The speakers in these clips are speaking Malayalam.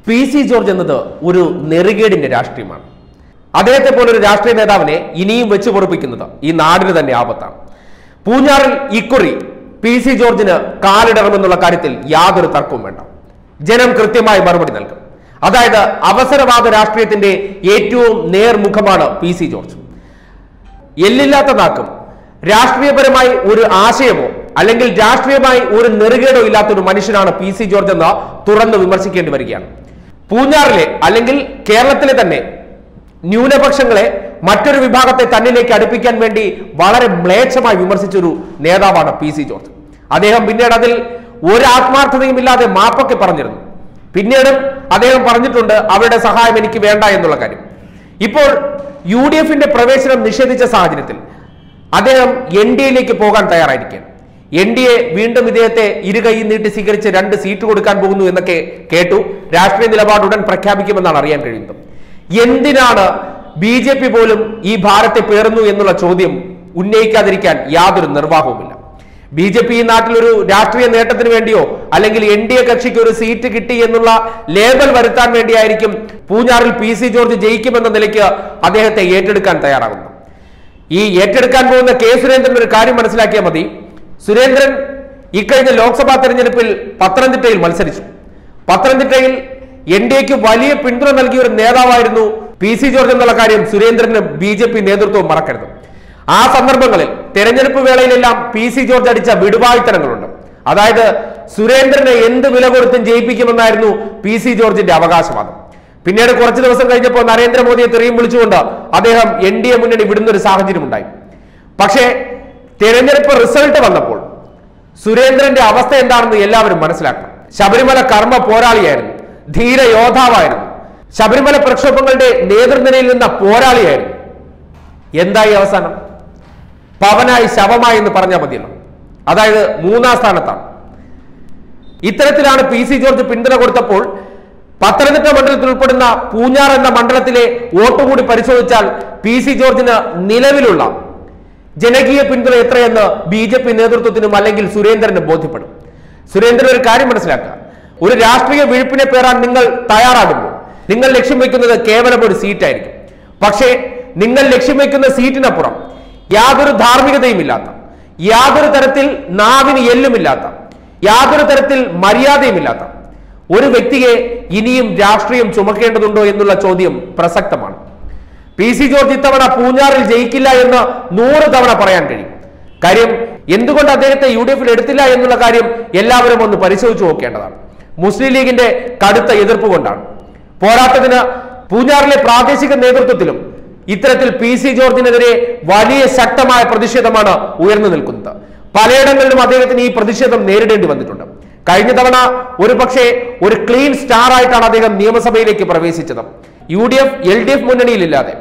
പി സി ജോർജ് എന്നത് ഒരു നെറുകേടിന്റെ രാഷ്ട്രീയമാണ് അദ്ദേഹത്തെ പോലൊരു രാഷ്ട്രീയ നേതാവിനെ ഇനിയും വെച്ചു പൊറപ്പിക്കുന്നത് ഈ നാടിന് തന്നെ ആപത്താണ് പൂഞ്ഞാറിൽ ഇക്കുറി പി സി ജോർജിന് കാലിടറുമെന്നുള്ള കാര്യത്തിൽ യാതൊരു തർക്കവും വേണ്ട ജനം കൃത്യമായി മറുപടി നൽകും അതായത് അവസരവാദ രാഷ്ട്രീയത്തിന്റെ ഏറ്റവും നേർമുഖമാണ് പി സി ജോർജ് എല്ലില്ലാത്ത നാക്കും രാഷ്ട്രീയപരമായി ഒരു ആശയമോ അല്ലെങ്കിൽ രാഷ്ട്രീയമായി ഒരു നെറുകേടോ ഇല്ലാത്ത ഒരു മനുഷ്യനാണ് പി സി ജോർജ് എന്ന് തുറന്ന് വിമർശിക്കേണ്ടി വരികയാണ് പൂഞ്ഞാറിലെ അല്ലെങ്കിൽ കേരളത്തിലെ തന്നെ ന്യൂനപക്ഷങ്ങളെ മറ്റൊരു വിഭാഗത്തെ തന്നിലേക്ക് അടുപ്പിക്കാൻ വേണ്ടി വളരെ മ്ലേച്ഛമായി വിമർശിച്ചൊരു നേതാവാണ് പി സി ജോർജ് അദ്ദേഹം പിന്നീട് അതിൽ ഒരു ആത്മാർത്ഥതയും ഇല്ലാതെ മാപ്പൊക്കെ പറഞ്ഞിരുന്നു പിന്നീടും അദ്ദേഹം പറഞ്ഞിട്ടുണ്ട് അവരുടെ സഹായം എനിക്ക് വേണ്ട എന്നുള്ള കാര്യം ഇപ്പോൾ യു ഡി എഫിന്റെ പ്രവേശനം നിഷേധിച്ച സാഹചര്യത്തിൽ അദ്ദേഹം എൻ ഡി എയിലേക്ക് പോകാൻ തയ്യാറായിരിക്കുകയാണ് എൻ ഡി എ വീണ്ടും ഇദ്ദേഹത്തെ ഇരുകൈ നീട്ടി സ്വീകരിച്ച് രണ്ട് സീറ്റ് കൊടുക്കാൻ പോകുന്നു എന്നൊക്കെ കേട്ടു രാഷ്ട്രീയ നിലപാട് ഉടൻ പ്രഖ്യാപിക്കുമെന്നാണ് അറിയാൻ കഴിയുന്നത് എന്തിനാണ് ബി ജെ പി പോലും ഈ ഭാരത്തെ പേറുന്നു എന്നുള്ള ചോദ്യം ഉന്നയിക്കാതിരിക്കാൻ യാതൊരു നിർവാഹവുമില്ല ബി ജെ പി ഈ നാട്ടിൽ ഒരു രാഷ്ട്രീയ നേട്ടത്തിന് വേണ്ടിയോ അല്ലെങ്കിൽ എൻ ഡി എ കക്ഷിക്ക് ഒരു സീറ്റ് കിട്ടി എന്നുള്ള ലേബൽ വരുത്താൻ വേണ്ടിയായിരിക്കും പൂഞ്ഞാറിൽ പി സി ജോർജ് ജയിക്കുമെന്ന നിലയ്ക്ക് അദ്ദേഹത്തെ ഏറ്റെടുക്കാൻ തയ്യാറാകുന്നത് ഈ ഏറ്റെടുക്കാൻ പോകുന്ന കെ സുരേന്ദ്രൻ ഒരു കാര്യം മനസ്സിലാക്കിയാൽ മതി സുരേന്ദ്രൻ ഇക്കഴിഞ്ഞ ലോക്സഭാ തെരഞ്ഞെടുപ്പിൽ പത്തനംതിട്ടയിൽ മത്സരിച്ചു പത്തനംതിട്ടയിൽ എൻ ഡി എക്ക് വലിയ പിന്തുണ നൽകിയ ഒരു നേതാവായിരുന്നു പി സി ജോർജ് എന്നുള്ള കാര്യം സുരേന്ദ്രന് ബി ജെ പി നേതൃത്വവും മറക്കരുത് ആ സന്ദർഭങ്ങളിൽ തെരഞ്ഞെടുപ്പ് വേളയിലെല്ലാം പി സി ജോർജ് അടിച്ച വിടുവായുത്തരങ്ങളുണ്ട് അതായത് സുരേന്ദ്രനെ എന്ത് വില കൊടുത്തും ജയിപ്പിക്കുമെന്നായിരുന്നു പി സി ജോർജിന്റെ അവകാശവാദം പിന്നീട് കുറച്ച് ദിവസം കഴിഞ്ഞപ്പോൾ നരേന്ദ്രമോദിയെ തെറിയും വിളിച്ചുകൊണ്ട് അദ്ദേഹം എൻ ഡി എ മുന്നണി വിടുന്ന ഒരു സാഹചര്യം ഉണ്ടായി പക്ഷേ തെരഞ്ഞെടുപ്പ് റിസൾട്ട് വന്നപ്പോൾ സുരേന്ദ്രന്റെ അവസ്ഥ എന്താണെന്ന് എല്ലാവരും മനസ്സിലാക്കണം ശബരിമല കർമ്മ പോരാളിയായിരുന്നു ധീര യോദ്ധാവായിരുന്നു ശബരിമല പ്രക്ഷോഭങ്ങളുടെ നേതൃനിരയിൽ നിന്ന പോരാളിയായിരുന്നു എന്തായി അവസാനം പവനായി ശവമായി എന്ന് പറഞ്ഞാൽ മതിയല്ലോ അതായത് മൂന്നാം സ്ഥാനത്താണ് ഇത്തരത്തിലാണ് പി സി ജോർജ് പിന്തുണ കൊടുത്തപ്പോൾ പത്തനംതിട്ട മണ്ഡലത്തിൽ ഉൾപ്പെടുന്ന പൂഞ്ഞാർ എന്ന മണ്ഡലത്തിലെ വോട്ട് കൂടി പരിശോധിച്ചാൽ പി സി ജോർജിന് നിലവിലുള്ള ജനകീയ പിന്തുണ എത്രയെന്ന് ബി ജെ പി നേതൃത്വത്തിനും അല്ലെങ്കിൽ സുരേന്ദ്രന് ബോധ്യപ്പെടും സുരേന്ദ്രൻ ഒരു കാര്യം മനസ്സിലാക്കുക ഒരു രാഷ്ട്രീയ വിഴുപ്പിനെ പേറാൻ നിങ്ങൾ തയ്യാറാകുമ്പോൾ നിങ്ങൾ ലക്ഷ്യം വെക്കുന്നത് കേവലം ഒരു സീറ്റായിരിക്കും പക്ഷേ നിങ്ങൾ ലക്ഷ്യം വെക്കുന്ന സീറ്റിനപ്പുറം യാതൊരു ധാർമ്മികതയും ഇല്ലാത്ത യാതൊരു തരത്തിൽ നാവിന് എല്ലുമില്ലാത്ത യാതൊരു തരത്തിൽ മര്യാദയുമില്ലാത്ത ഒരു വ്യക്തിയെ ഇനിയും രാഷ്ട്രീയം ചുമക്കേണ്ടതുണ്ടോ എന്നുള്ള ചോദ്യം പ്രസക്തമാണ് പി സി ജോർജ് ഇത്തവണ പൂഞ്ഞാറിൽ ജയിക്കില്ല എന്ന് നൂറ് തവണ പറയാൻ കഴിയും കാര്യം എന്തുകൊണ്ട് അദ്ദേഹത്തെ യു ഡി എഫിൽ എടുത്തില്ല എന്നുള്ള കാര്യം എല്ലാവരും ഒന്ന് പരിശോധിച്ചു നോക്കേണ്ടതാണ് മുസ്ലിം ലീഗിന്റെ കടുത്ത എതിർപ്പ് കൊണ്ടാണ് പോരാട്ടത്തിന് പൂഞ്ഞാറിലെ പ്രാദേശിക നേതൃത്വത്തിലും ഇത്തരത്തിൽ പി സി ജോർജിനെതിരെ വലിയ ശക്തമായ പ്രതിഷേധമാണ് ഉയർന്നു നിൽക്കുന്നത് പലയിടങ്ങളിലും അദ്ദേഹത്തിന് ഈ പ്രതിഷേധം നേരിടേണ്ടി വന്നിട്ടുണ്ട് കഴിഞ്ഞ തവണ ഒരു പക്ഷേ ഒരു ക്ലീൻ സ്റ്റാർ ആയിട്ടാണ് അദ്ദേഹം നിയമസഭയിലേക്ക് പ്രവേശിച്ചത് U D F L D F മുന്നണിയിലില്ലാതെ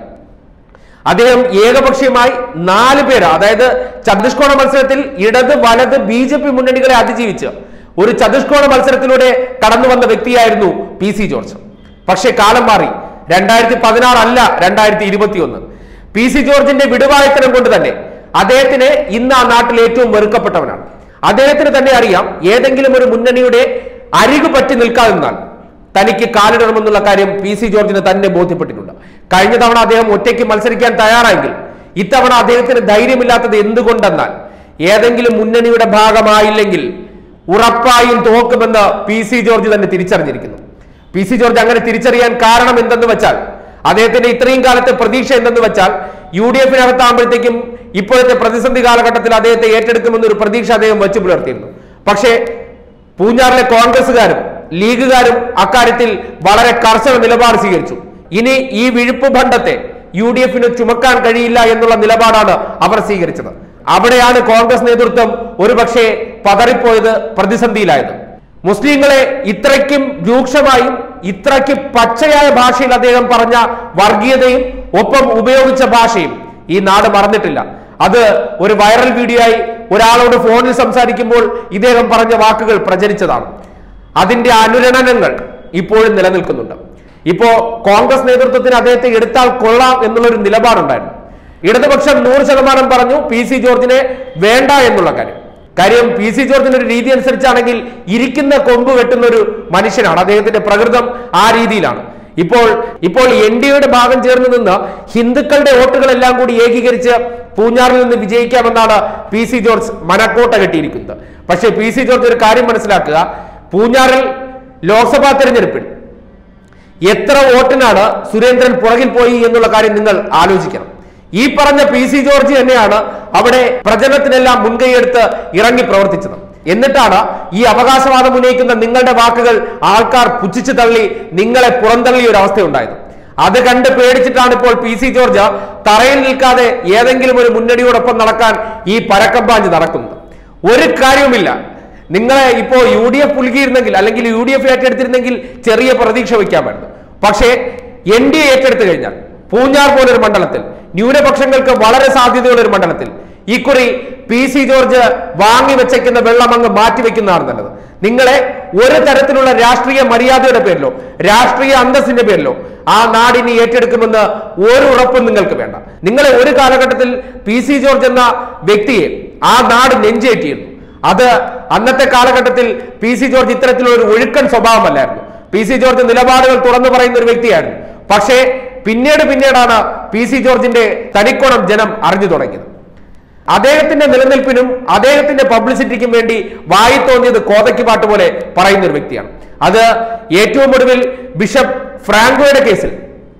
അദ്ദേഹം ഏകപക്ഷീയമായി നാല് പേര് അതായത് ചതുഷ്കോണ മത്സരത്തിൽ ഇടത് വലത് ബി ജെ പി മുന്നണികളെ അതിജീവിച്ച് ഒരു ചതുഷ്കോണ മത്സരത്തിലൂടെ കടന്നു വന്ന വ്യക്തിയായിരുന്നു പി സി ജോർജ് പക്ഷേ കാലം മാറി രണ്ടായിരത്തി പതിനാറ് അല്ല രണ്ടായിരത്തി ഇരുപത്തി ഒന്ന് പി സി ജോർജിന്റെ വിടുവായത്തനം കൊണ്ട് തന്നെ അദ്ദേഹത്തിന് ഇന്ന് ആ നാട്ടിൽ ഏറ്റവും വെറുക്കപ്പെട്ടവനാണ് അദ്ദേഹത്തിന് തന്നെ അറിയാം ഏതെങ്കിലും ഒരു മുന്നണിയുടെ അരികു പറ്റി നിൽക്കാതിരുന്നാൽ തനിക്ക് കാലിടണമെന്നുള്ള കാര്യം പി സി ജോർജിന് തന്നെ ബോധ്യപ്പെട്ടിട്ടുണ്ട് കഴിഞ്ഞ തവണ അദ്ദേഹം ഒറ്റയ്ക്ക് മത്സരിക്കാൻ തയ്യാറായെങ്കിൽ ഇത്തവണ അദ്ദേഹത്തിന് ധൈര്യമില്ലാത്തത് എന്തുകൊണ്ടെന്നാൽ ഏതെങ്കിലും മുന്നണിയുടെ ഭാഗമായില്ലെങ്കിൽ ഉറപ്പായും തോക്കുമെന്ന് പി സി ജോർജ് തന്നെ തിരിച്ചറിഞ്ഞിരിക്കുന്നു പി സി ജോർജ് അങ്ങനെ തിരിച്ചറിയാൻ കാരണം എന്തെന്ന് വെച്ചാൽ അദ്ദേഹത്തിന്റെ ഇത്രയും കാലത്തെ പ്രതീക്ഷ എന്തെന്ന് വെച്ചാൽ യു ഡി എഫിനകത്താകുമ്പോഴത്തേക്കും ഇപ്പോഴത്തെ പ്രതിസന്ധി കാലഘട്ടത്തിൽ അദ്ദേഹത്തെ ഏറ്റെടുക്കുമെന്നൊരു പ്രതീക്ഷ അദ്ദേഹം വെച്ചു പുലർത്തിയിരുന്നു പക്ഷേ പൂഞ്ഞാറിലെ കോൺഗ്രസുകാരും ലീഗുകാരും അക്കാര്യത്തിൽ വളരെ കർശന നിലപാട് സ്വീകരിച്ചു ഇനി ഈ വിഴുപ്പ് ഭണ്ഡത്തെ യു ഡി എഫിന് ചുമക്കാൻ കഴിയില്ല എന്നുള്ള നിലപാടാണ് അവർ സ്വീകരിച്ചത് അവിടെയാണ് കോൺഗ്രസ് നേതൃത്വം ഒരുപക്ഷെ പതറിപ്പോയത് പ്രതിസന്ധിയിലായത് മുസ്ലിങ്ങളെ ഇത്രയ്ക്കും രൂക്ഷമായും ഇത്രയ്ക്ക് പച്ചയായ ഭാഷയിൽ അദ്ദേഹം പറഞ്ഞ വർഗീയതയും ഒപ്പം ഉപയോഗിച്ച ഭാഷയും ഈ നാട് മറന്നിട്ടില്ല അത് ഒരു വൈറൽ വീഡിയോ ആയി ഒരാളോട് ഫോണിൽ സംസാരിക്കുമ്പോൾ ഇദ്ദേഹം പറഞ്ഞ വാക്കുകൾ പ്രചരിച്ചതാണ് അതിന്റെ അനുരണനങ്ങൾ ഇപ്പോഴും നിലനിൽക്കുന്നുണ്ട് ഇപ്പോ കോൺഗ്രസ് നേതൃത്വത്തിന് അദ്ദേഹത്തെ എടുത്താൽ കൊള്ളാം എന്നുള്ളൊരു നിലപാടുണ്ടായിരുന്നു ഇടതുപക്ഷം നൂറ് ശതമാനം പറഞ്ഞു പി സി ജോർജിനെ വേണ്ട എന്നുള്ള കാര്യം കാര്യം പി സി ജോർജിന്റെ ഒരു രീതി അനുസരിച്ചാണെങ്കിൽ ഇരിക്കുന്ന കൊമ്പ് വെട്ടുന്ന ഒരു മനുഷ്യനാണ് അദ്ദേഹത്തിന്റെ പ്രകൃതം ആ രീതിയിലാണ് ഇപ്പോൾ ഇപ്പോൾ എൻ ഡി എയുടെ ഭാഗം ചേർന്ന് നിന്ന് ഹിന്ദുക്കളുടെ വോട്ടുകളെല്ലാം കൂടി ഏകീകരിച്ച് പൂഞ്ഞാറിൽ നിന്ന് വിജയിക്കാമെന്നാണ് പി സി ജോർജ് മനക്കോട്ട കെട്ടിയിരിക്കുന്നത് പക്ഷേ പി സി ജോർജ് ഒരു കാര്യം മനസ്സിലാക്കുക പൂഞ്ഞാറിൽ ലോക്സഭാ തെരഞ്ഞെടുപ്പിൽ എത്ര വോട്ടിനാണ് സുരേന്ദ്രൻ പുറകിൽ പോയി എന്നുള്ള കാര്യം നിങ്ങൾ ആലോചിക്കണം ഈ പറഞ്ഞ പി സി ജോർജ് തന്നെയാണ് അവിടെ പ്രചരണത്തിനെല്ലാം മുൻകൈയെടുത്ത് ഇറങ്ങി പ്രവർത്തിച്ചത് എന്നിട്ടാണ് ഈ അവകാശവാദം ഉന്നയിക്കുന്ന നിങ്ങളുടെ വാക്കുകൾ ആൾക്കാർ പുച്ഛിച്ചു തള്ളി നിങ്ങളെ പുറന്തള്ളിയ ഒരു അവസ്ഥ ഉണ്ടായത് അത് കണ്ട് പേടിച്ചിട്ടാണ് ഇപ്പോൾ പി സി ജോർജ് തറയിൽ നിൽക്കാതെ ഏതെങ്കിലും ഒരു മുന്നണിയോടൊപ്പം നടക്കാൻ ഈ പരക്കമ്പാഞ്ച് നടക്കുന്നത് ഒരു കാര്യവുമില്ല നിങ്ങളെ ഇപ്പോ യു ഡി എഫ് പുൽകിയിരുന്നെങ്കിൽ അല്ലെങ്കിൽ യു ഡി എഫ് ഏറ്റെടുത്തിരുന്നെങ്കിൽ ചെറിയ പ്രതീക്ഷ വയ്ക്കാമായിരുന്നു പക്ഷേ എൻ ഡി എ ഏറ്റെടുത്തു കഴിഞ്ഞാൽ പൂഞ്ഞാർ പോലൊരു മണ്ഡലത്തിൽ ന്യൂനപക്ഷങ്ങൾക്ക് വളരെ സാധ്യതയുള്ള ഒരു മണ്ഡലത്തിൽ ഇക്കുറി പി സി ജോർജ് വാങ്ങി വെച്ചേക്കുന്ന വെള്ളം അങ്ങ് മാറ്റിവെക്കുന്നതാണ് നല്ലത് നിങ്ങളെ ഒരു തരത്തിലുള്ള രാഷ്ട്രീയ മര്യാദയുടെ പേരിലോ രാഷ്ട്രീയ അന്തസ്സിന്റെ പേരിലോ ആ നാടിനെ ഏറ്റെടുക്കുമെന്ന് ഒരു ഉറപ്പും നിങ്ങൾക്ക് വേണ്ട നിങ്ങളെ ഒരു കാലഘട്ടത്തിൽ പി സി ജോർജ് എന്ന വ്യക്തിയെ ആ നാട് നെഞ്ചേറ്റിയിരുന്നു അത് അന്നത്തെ കാലഘട്ടത്തിൽ പി സി ജോർജ് ഇത്തരത്തിലുള്ള ഒരു ഒഴുക്കൻ സ്വഭാവമല്ലായിരുന്നു പി സി ജോർജ് നിലപാടുകൾ തുറന്നു പറയുന്ന ഒരു വ്യക്തിയായിരുന്നു പക്ഷേ പിന്നീട് പിന്നീടാണ് പി സി ജോർജിന്റെ തനിക്കോണം ജനം അറിഞ്ഞു തുടങ്ങിയത് അദ്ദേഹത്തിന്റെ നിലനിൽപ്പിനും അദ്ദേഹത്തിന്റെ പബ്ലിസിറ്റിക്കും വേണ്ടി വായി തോന്നിയത് കോതയ്ക്ക് പാട്ട് പോലെ പറയുന്ന ഒരു വ്യക്തിയാണ് അത് ഏറ്റവും ഒടുവിൽ ബിഷപ്പ് ഫ്രാങ്കോയുടെ കേസിൽ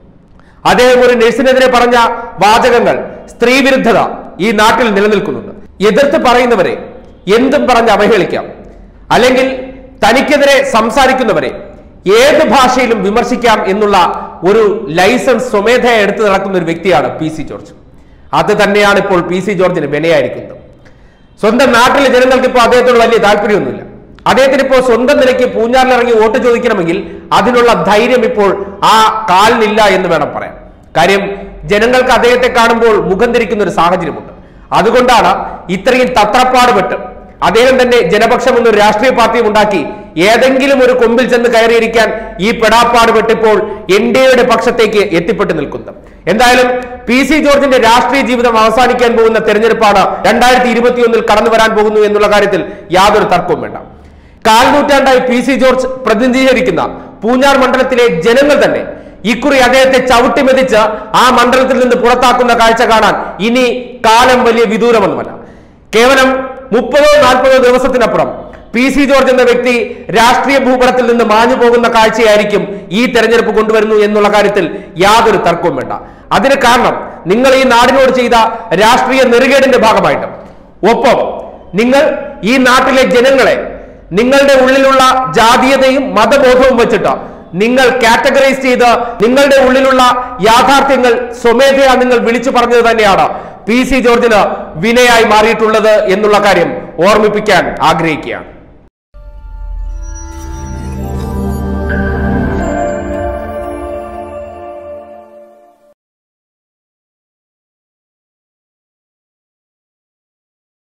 അദ്ദേഹം ഒരു നഴ്സിനെതിരെ പറഞ്ഞ വാചകങ്ങൾ സ്ത്രീവിരുദ്ധത ഈ നാട്ടിൽ നിലനിൽക്കുന്നുണ്ട് എതിർത്ത് പറയുന്നവരെ എന്തും പറഞ്ഞ് അവഹേളിക്കാം അല്ലെങ്കിൽ തനിക്കെതിരെ സംസാരിക്കുന്നവരെ ഏത് ഭാഷയിലും വിമർശിക്കാം എന്നുള്ള ഒരു ലൈസൻസ് സ്വമേധയ എടുത്തു നടക്കുന്ന ഒരു വ്യക്തിയാണ് പി സി ജോർജ് അത് തന്നെയാണ് ഇപ്പോൾ പി സി ജോർജിന് വിനയായിരിക്കുന്നത് സ്വന്തം നാട്ടിലെ ജനങ്ങൾക്ക് ഇപ്പോൾ അദ്ദേഹത്തോട് വലിയ താല്പര്യമൊന്നുമില്ല അദ്ദേഹത്തിന് ഇപ്പോൾ സ്വന്തം നിലയ്ക്ക് പൂഞ്ഞാറിൽ ഇറങ്ങി വോട്ട് ചോദിക്കണമെങ്കിൽ അതിനുള്ള ധൈര്യം ഇപ്പോൾ ആ കാലിനില്ല എന്ന് വേണം പറയാൻ കാര്യം ജനങ്ങൾക്ക് അദ്ദേഹത്തെ കാണുമ്പോൾ മുഖം തിരിക്കുന്ന ഒരു സാഹചര്യമുണ്ട് അതുകൊണ്ടാണ് ഇത്രയും തത്രപ്പാടുപെട്ട് അദ്ദേഹം തന്നെ ജനപക്ഷം എന്നൊരു രാഷ്ട്രീയ പാർട്ടിയും ഉണ്ടാക്കി ഏതെങ്കിലും ഒരു കൊമ്പിൽ ചെന്ന് കയറിയിരിക്കാൻ ഈ പെടാപ്പാടുപെട്ടിപ്പോൾ എൻ ഡി എയുടെ പക്ഷത്തേക്ക് എത്തിപ്പെട്ടു നിൽക്കുന്നത് എന്തായാലും പി സി ജോർജിന്റെ രാഷ്ട്രീയ ജീവിതം അവസാനിക്കാൻ പോകുന്ന തെരഞ്ഞെടുപ്പാണ് രണ്ടായിരത്തി ഇരുപത്തിയൊന്നിൽ കടന്നു വരാൻ പോകുന്നു എന്നുള്ള കാര്യത്തിൽ യാതൊരു തർക്കവും വേണ്ട കാൽനൂറ്റാണ്ടായി പി സി ജോർജ് പ്രതിനിധീകരിക്കുന്ന പൂഞ്ഞാർ മണ്ഡലത്തിലെ ജനങ്ങൾ തന്നെ ഇക്കുറി അദ്ദേഹത്തെ ചവിട്ടി മെതിച്ച് ആ മണ്ഡലത്തിൽ നിന്ന് പുറത്താക്കുന്ന കാഴ്ച കാണാൻ ഇനി കാലം വലിയ വിദൂരമൊന്നുമല്ല കേവലം മുപ്പതോ നാൽപ്പതോ ദിവസത്തിനപ്പുറം പി സി ജോർജ് എന്ന വ്യക്തി രാഷ്ട്രീയ ഭൂപടത്തിൽ നിന്ന് മാഞ്ഞു പോകുന്ന കാഴ്ചയായിരിക്കും ഈ തെരഞ്ഞെടുപ്പ് കൊണ്ടുവരുന്നു എന്നുള്ള കാര്യത്തിൽ യാതൊരു തർക്കവും വേണ്ട അതിന് കാരണം നിങ്ങൾ ഈ നാടിനോട് ചെയ്ത രാഷ്ട്രീയ നെറുകേടിന്റെ ഭാഗമായിട്ട് ഒപ്പം നിങ്ങൾ ഈ നാട്ടിലെ ജനങ്ങളെ നിങ്ങളുടെ ഉള്ളിലുള്ള ജാതീയതയും മതബോധവും വെച്ചിട്ട് നിങ്ങൾ കാറ്റഗറൈസ് ചെയ്ത് നിങ്ങളുടെ ഉള്ളിലുള്ള യാഥാർത്ഥ്യങ്ങൾ സ്വമേധയാ നിങ്ങൾ വിളിച്ചു പറഞ്ഞത് തന്നെയാണ് പി സി ജോർജിന് വിനയായി മാറിയിട്ടുള്ളത് എന്നുള്ള കാര്യം ഓർമ്മിപ്പിക്കാൻ ആഗ്രഹിക്കുകയാണ്